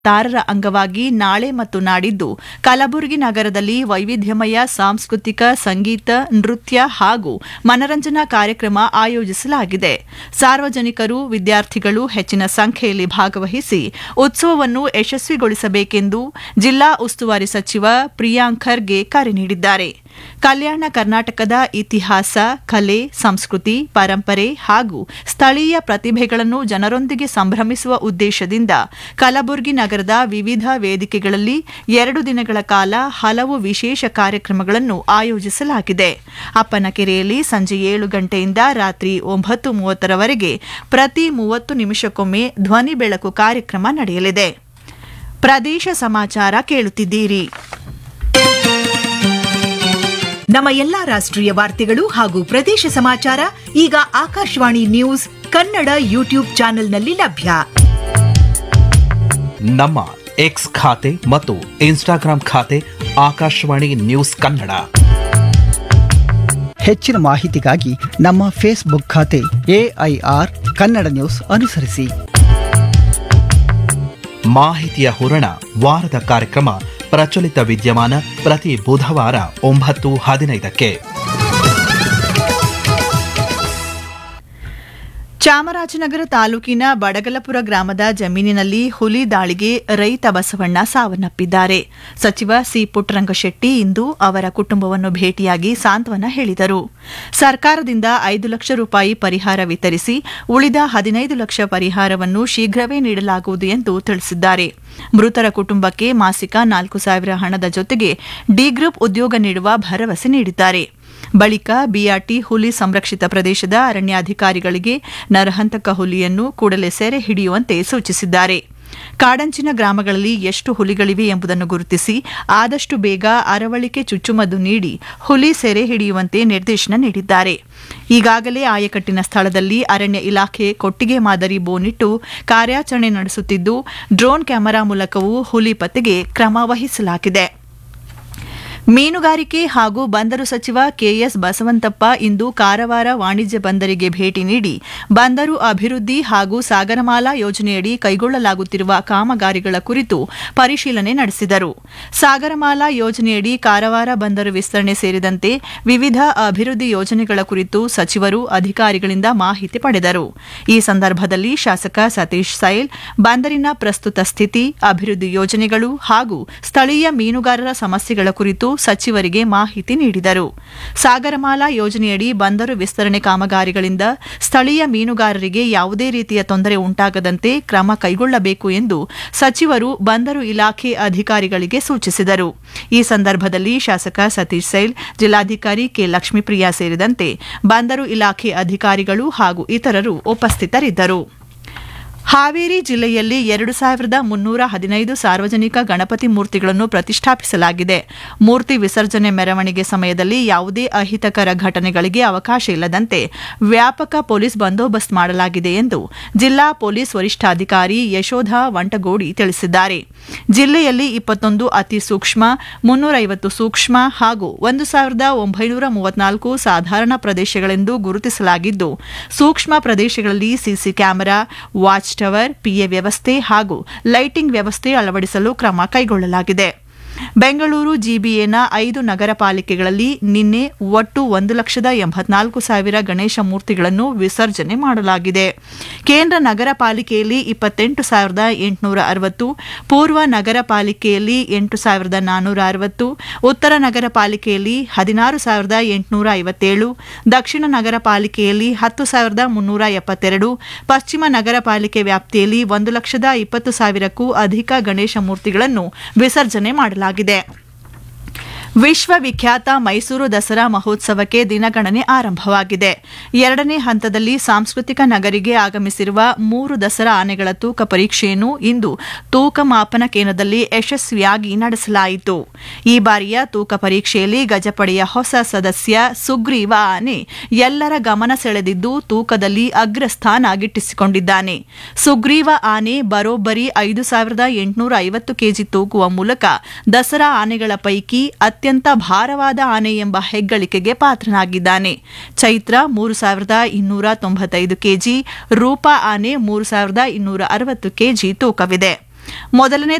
ತಾರರ ಅಂಗವಾಗಿ ನಾಳೆ ಮತ್ತು ನಾಡಿದ್ದು ಕಲಬುರಗಿ ನಗರದಲ್ಲಿ ವೈವಿಧ್ಯಮಯ ಸಾಂಸ್ಕೃತಿಕ ಸಂಗೀತ ನೃತ್ಯ ಹಾಗೂ ಮನರಂಜನಾ ಕಾರ್ಯಕ್ರಮ ಆಯೋಜಿಸಲಾಗಿದೆ ಸಾರ್ವಜನಿಕರು ವಿದ್ಯಾರ್ಥಿಗಳು ಹೆಚ್ಚಿನ ಸಂಖ್ಯೆಯಲ್ಲಿ ಭಾಗವಹಿಸಿ ಉತ್ಸವವನ್ನು ಯಶಸ್ವಿಗೊಳಿಸಬೇಕೆಂದು ಜಿಲ್ಲಾ ಉಸ್ತುವಾರಿ ಸಚಿವ ಪ್ರಿಯಾಂಕ್ ಖರ್ಗೆ ಕರೆ ನೀಡಿದ್ದಾರೆ ಕಲ್ಯಾಣ ಕರ್ನಾಟಕದ ಇತಿಹಾಸ ಕಲೆ ಸಂಸ್ಕೃತಿ ಪರಂಪರೆ ಹಾಗೂ ಸ್ಥಳೀಯ ಪ್ರತಿಭೆಗಳನ್ನು ಜನರೊಂದಿಗೆ ಸಂಭ್ರಮಿಸುವ ಉದ್ದೇಶದಿಂದ ಕಲಬುರಗಿ ನಗರದ ವಿವಿಧ ವೇದಿಕೆಗಳಲ್ಲಿ ಎರಡು ದಿನಗಳ ಕಾಲ ಹಲವು ವಿಶೇಷ ಕಾರ್ಯಕ್ರಮಗಳನ್ನು ಆಯೋಜಿಸಲಾಗಿದೆ ಅಪ್ಪನಕೆರೆಯಲ್ಲಿ ಸಂಜೆ ಏಳು ಗಂಟೆಯಿಂದ ರಾತ್ರಿ ಒಂಬತ್ತು ಮೂವತ್ತರವರೆಗೆ ಪ್ರತಿ ಮೂವತ್ತು ನಿಮಿಷಕ್ಕೊಮ್ಮೆ ಧ್ವನಿ ಬೆಳಕು ಕಾರ್ಯಕ್ರಮ ನಡೆಯಲಿದೆ ಪ್ರದೇಶ ಸಮಾಚಾರ ಕೇಳುತ್ತಿದ್ದೀರಿ ನಮ್ಮ ಎಲ್ಲಾ ರಾಷ್ಟ್ರೀಯ ವಾರ್ತೆಗಳು ಹಾಗೂ ಪ್ರದೇಶ ಸಮಾಚಾರ ಈಗ ಆಕಾಶವಾಣಿ ನ್ಯೂಸ್ ಕನ್ನಡ ಯೂಟ್ಯೂಬ್ ಚಾನೆಲ್ನಲ್ಲಿ ಲಭ್ಯ ನಮ್ಮ ಎಕ್ಸ್ ಖಾತೆ ಮತ್ತು ಇನ್ಸ್ಟಾಗ್ರಾಂ ಖಾತೆ ಆಕಾಶವಾಣಿ ನ್ಯೂಸ್ ಕನ್ನಡ ಹೆಚ್ಚಿನ ಮಾಹಿತಿಗಾಗಿ ನಮ್ಮ ಫೇಸ್ಬುಕ್ ಖಾತೆ ಎಐಆರ್ ಕನ್ನಡ ನ್ಯೂಸ್ ಅನುಸರಿಸಿ ಮಾಹಿತಿಯ ಹೂರಣ ವಾರದ ಕಾರ್ಯಕ್ರಮ ಪ್ರಚಲಿತ ವಿದ್ಯಮಾನ ಪ್ರತಿ ಬುಧವಾರ ಒಂಬತ್ತು ಹದಿನೈದಕ್ಕೆ ಚಾಮರಾಜನಗರ ತಾಲೂಕಿನ ಬಡಗಲಪುರ ಗ್ರಾಮದ ಜಮೀನಿನಲ್ಲಿ ಹುಲಿ ದಾಳಿಗೆ ರೈತ ಬಸವಣ್ಣ ಸಾವನ್ನಪ್ಪಿದ್ದಾರೆ ಸಚಿವ ಸಿ ಪುಟ್ಟರಂಗಶೆಟ್ಟಿ ಇಂದು ಅವರ ಕುಟುಂಬವನ್ನು ಭೇಟಿಯಾಗಿ ಸಾಂತ್ವನ ಹೇಳಿದರು ಸರ್ಕಾರದಿಂದ ಐದು ಲಕ್ಷ ರೂಪಾಯಿ ಪರಿಹಾರ ವಿತರಿಸಿ ಉಳಿದ ಹದಿನೈದು ಲಕ್ಷ ಪರಿಹಾರವನ್ನು ಶೀಘ್ರವೇ ನೀಡಲಾಗುವುದು ಎಂದು ತಿಳಿಸಿದ್ದಾರೆ ಮೃತರ ಕುಟುಂಬಕ್ಕೆ ಮಾಸಿಕ ನಾಲ್ಕು ಸಾವಿರ ಹಣದ ಜೊತೆಗೆ ಡಿ ಗ್ರೂಪ್ ಉದ್ಯೋಗ ನೀಡುವ ಭರವಸೆ ನೀಡಿದ್ದಾರೆ ಬಳಿಕ ಬಿಆರ್ಟಿ ಹುಲಿ ಸಂರಕ್ಷಿತ ಪ್ರದೇಶದ ಅರಣ್ಯಾಧಿಕಾರಿಗಳಿಗೆ ನರಹಂತಕ ಹುಲಿಯನ್ನು ಕೂಡಲೇ ಸೆರೆ ಹಿಡಿಯುವಂತೆ ಸೂಚಿಸಿದ್ದಾರೆ ಕಾಡಂಚಿನ ಗ್ರಾಮಗಳಲ್ಲಿ ಎಷ್ಟು ಹುಲಿಗಳಿವೆ ಎಂಬುದನ್ನು ಗುರುತಿಸಿ ಆದಷ್ಟು ಬೇಗ ಅರವಳಿಕೆ ಚುಚ್ಚುಮದ್ದು ನೀಡಿ ಹುಲಿ ಸೆರೆ ಹಿಡಿಯುವಂತೆ ನಿರ್ದೇಶನ ನೀಡಿದ್ದಾರೆ ಈಗಾಗಲೇ ಆಯಕಟ್ಟಿನ ಸ್ಥಳದಲ್ಲಿ ಅರಣ್ಯ ಇಲಾಖೆ ಕೊಟ್ಟಿಗೆ ಮಾದರಿ ಬೋನಿಟ್ಟು ಕಾರ್ಯಾಚರಣೆ ನಡೆಸುತ್ತಿದ್ದು ಡ್ರೋನ್ ಕ್ಯಾಮೆರಾ ಮೂಲಕವೂ ಹುಲಿ ಪತ್ತೆಗೆ ಕ್ರಮ ವಹಿಸಲಾಗಿದೆ ಮೀನುಗಾರಿಕೆ ಹಾಗೂ ಬಂದರು ಸಚಿವ ಕೆಎಸ್ ಬಸವಂತಪ್ಪ ಇಂದು ಕಾರವಾರ ವಾಣಿಜ್ಯ ಬಂದರಿಗೆ ಭೇಟಿ ನೀಡಿ ಬಂದರು ಅಭಿವೃದ್ಧಿ ಹಾಗೂ ಸಾಗರಮಾಲಾ ಯೋಜನೆಯಡಿ ಕೈಗೊಳ್ಳಲಾಗುತ್ತಿರುವ ಕಾಮಗಾರಿಗಳ ಕುರಿತು ಪರಿಶೀಲನೆ ನಡೆಸಿದರು ಸಾಗರಮಾಲಾ ಯೋಜನೆಯಡಿ ಕಾರವಾರ ಬಂದರು ವಿಸ್ತರಣೆ ಸೇರಿದಂತೆ ವಿವಿಧ ಅಭಿವೃದ್ಧಿ ಯೋಜನೆಗಳ ಕುರಿತು ಸಚಿವರು ಅಧಿಕಾರಿಗಳಿಂದ ಮಾಹಿತಿ ಪಡೆದರು ಈ ಸಂದರ್ಭದಲ್ಲಿ ಶಾಸಕ ಸತೀಶ್ ಸೈಲ್ ಬಂದರಿನ ಪ್ರಸ್ತುತ ಸ್ಥಿತಿ ಅಭಿವೃದ್ಧಿ ಯೋಜನೆಗಳು ಹಾಗೂ ಸ್ಥಳೀಯ ಮೀನುಗಾರರ ಸಮಸ್ಯೆಗಳ ಕುರಿತು ಸಚಿವರಿಗೆ ಮಾಹಿತಿ ನೀಡಿದರು ಸಾಗರಮಾಲಾ ಯೋಜನೆಯಡಿ ಬಂದರು ವಿಸ್ತರಣೆ ಕಾಮಗಾರಿಗಳಿಂದ ಸ್ಥಳೀಯ ಮೀನುಗಾರರಿಗೆ ಯಾವುದೇ ರೀತಿಯ ತೊಂದರೆ ಉಂಟಾಗದಂತೆ ಕ್ರಮ ಕೈಗೊಳ್ಳಬೇಕು ಎಂದು ಸಚಿವರು ಬಂದರು ಇಲಾಖೆ ಅಧಿಕಾರಿಗಳಿಗೆ ಸೂಚಿಸಿದರು ಈ ಸಂದರ್ಭದಲ್ಲಿ ಶಾಸಕ ಸತೀಶ್ ಸೈಲ್ ಜಿಲ್ಲಾಧಿಕಾರಿ ಕೆ ಲಕ್ಷ್ಮೀಪ್ರಿಯಾ ಸೇರಿದಂತೆ ಬಂದರು ಇಲಾಖೆ ಅಧಿಕಾರಿಗಳು ಹಾಗೂ ಇತರರು ಉಪಸ್ಥಿತರಿದ್ದರು ಹಾವೇರಿ ಜಿಲ್ಲೆಯಲ್ಲಿ ಎರಡು ಸಾವಿರದ ಮುನ್ನೂರ ಹದಿನೈದು ಸಾರ್ವಜನಿಕ ಗಣಪತಿ ಮೂರ್ತಿಗಳನ್ನು ಪ್ರತಿಷ್ಠಾಪಿಸಲಾಗಿದೆ ಮೂರ್ತಿ ವಿಸರ್ಜನೆ ಮೆರವಣಿಗೆ ಸಮಯದಲ್ಲಿ ಯಾವುದೇ ಅಹಿತಕರ ಘಟನೆಗಳಿಗೆ ಅವಕಾಶ ಇಲ್ಲದಂತೆ ವ್ಯಾಪಕ ಪೊಲೀಸ್ ಬಂದೋಬಸ್ತ್ ಮಾಡಲಾಗಿದೆ ಎಂದು ಜಿಲ್ಲಾ ಪೊಲೀಸ್ ವರಿಷ್ಠಾಧಿಕಾರಿ ಯಶೋಧ ವಂಟಗೋಡಿ ತಿಳಿಸಿದ್ದಾರೆ ಜಿಲ್ಲೆಯಲ್ಲಿ ಇಪ್ಪತ್ತೊಂದು ಅತಿ ಸೂಕ್ಷ್ಮ ಮುನ್ನೂರೈವತ್ತು ಸೂಕ್ಷ್ಮ ಹಾಗೂ ಒಂದು ಸಾವಿರದ ಒಂಬೈನೂರ ಮೂವತ್ನಾಲ್ಕು ಸಾಧಾರಣ ಪ್ರದೇಶಗಳೆಂದು ಗುರುತಿಸಲಾಗಿದ್ದು ಸೂಕ್ಷ್ಮ ಪ್ರದೇಶಗಳಲ್ಲಿ CC camera watch tower PA ವ್ಯವಸ್ಥೆ ಹಾಗೂ ಲೈಟಿಂಗ್ ವ್ಯವಸ್ಥೆ ಅಳವಡಿಸಲು ಕ್ರಮ ಕೈಗೊಳ್ಳಲಾಗಿದೆ ಬೆಂಗಳೂರು ಜಿಬಿಎನ ಐದು ನಗರ ಪಾಲಿಕೆಗಳಲ್ಲಿ ನಿನ್ನೆ ಒಟ್ಟು ಒಂದು ಲಕ್ಷದ ಎಂಬತ್ನಾಲ್ಕು ಸಾವಿರ ಗಣೇಶ ಮೂರ್ತಿಗಳನ್ನು ವಿಸರ್ಜನೆ ಮಾಡಲಾಗಿದೆ ಕೇಂದ್ರ ನಗರ ಪಾಲಿಕೆಯಲ್ಲಿ ಇಪ್ಪತ್ತೆಂಟು ಸಾವಿರದ ಎಂಟುನೂರ ಅರವತ್ತು ಪೂರ್ವ ನಗರ ಪಾಲಿಕೆಯಲ್ಲಿ ಎಂಟು ಸಾವಿರದ ನಾನ್ನೂರ ಅರವತ್ತು ಉತ್ತರ ನಗರ ಪಾಲಿಕೆಯಲ್ಲಿ ಹದಿನಾರು ಸಾವಿರದ ಎಂಟುನೂರ ಐವತ್ತೇಳು ದಕ್ಷಿಣ ನಗರ ಪಾಲಿಕೆಯಲ್ಲಿ ಹತ್ತು ಸಾವಿರದ ಮುನ್ನೂರ ಎಪ್ಪತ್ತೆರಡು ಪಶ್ಚಿಮ ನಗರ ಪಾಲಿಕೆ ವ್ಯಾಪ್ತಿಯಲ್ಲಿ ಒಂದು ಲಕ್ಷದ ಇಪ್ಪತ್ತು ಸಾವಿರಕ್ಕೂ ಅಧಿಕ ಗಣೇಶ ಮೂರ್ತಿಗಳನ್ನು ವಿಸರ್ಜನೆ ಮಾಡಲಾಗಿದೆ ವಿಶ್ವವಿಖ್ಯಾತ ಮೈಸೂರು ದಸರಾ ಮಹೋತ್ಸವಕ್ಕೆ ದಿನಗಣನೆ ಆರಂಭವಾಗಿದೆ ಎರಡನೇ ಹಂತದಲ್ಲಿ ಸಾಂಸ್ಕೃತಿಕ ನಗರಿಗೆ ಆಗಮಿಸಿರುವ ಮೂರು ದಸರಾ ಆನೆಗಳ ತೂಕ ಪರೀಕ್ಷೆಯನ್ನು ಇಂದು ತೂಕ ಮಾಪನ ಕೇಂದ್ರದಲ್ಲಿ ಯಶಸ್ವಿಯಾಗಿ ನಡೆಸಲಾಯಿತು ಈ ಬಾರಿಯ ತೂಕ ಪರೀಕ್ಷೆಯಲ್ಲಿ ಗಜಪಡೆಯ ಹೊಸ ಸದಸ್ಯ ಸುಗ್ರೀವ ಆನೆ ಎಲ್ಲರ ಗಮನ ಸೆಳೆದಿದ್ದು ತೂಕದಲ್ಲಿ ಅಗ್ರಸ್ಥಾನ ಗಿಟ್ಟಿಸಿಕೊಂಡಿದ್ದಾನೆ ಸುಗ್ರೀವ ಆನೆ ಬರೋಬ್ಬರಿ ಐದು ಸಾವಿರದ ಎಂಟುನೂರ ಐವತ್ತು ಕೆಜಿ ತೂಗುವ ಮೂಲಕ ದಸರಾ ಆನೆಗಳ ಪೈಕಿ ಅತ್ಯಂತ ಭಾರವಾದ ಆನೆ ಎಂಬ ಹೆಗ್ಗಳಿಕೆಗೆ ಪಾತ್ರನಾಗಿದ್ದಾನೆ ಚೈತ್ರ ಮೂರು ಸಾವಿರದ ಇನ್ನೂರ ತೊಂಬತ್ತೈದು ಕೆಜಿ ರೂಪಾ ಆನೆ ಮೂರು ಸಾವಿರದ ಇನ್ನೂರ ಅರವತ್ತು ಕೆಜಿ ತೂಕವಿದೆ ಮೊದಲನೇ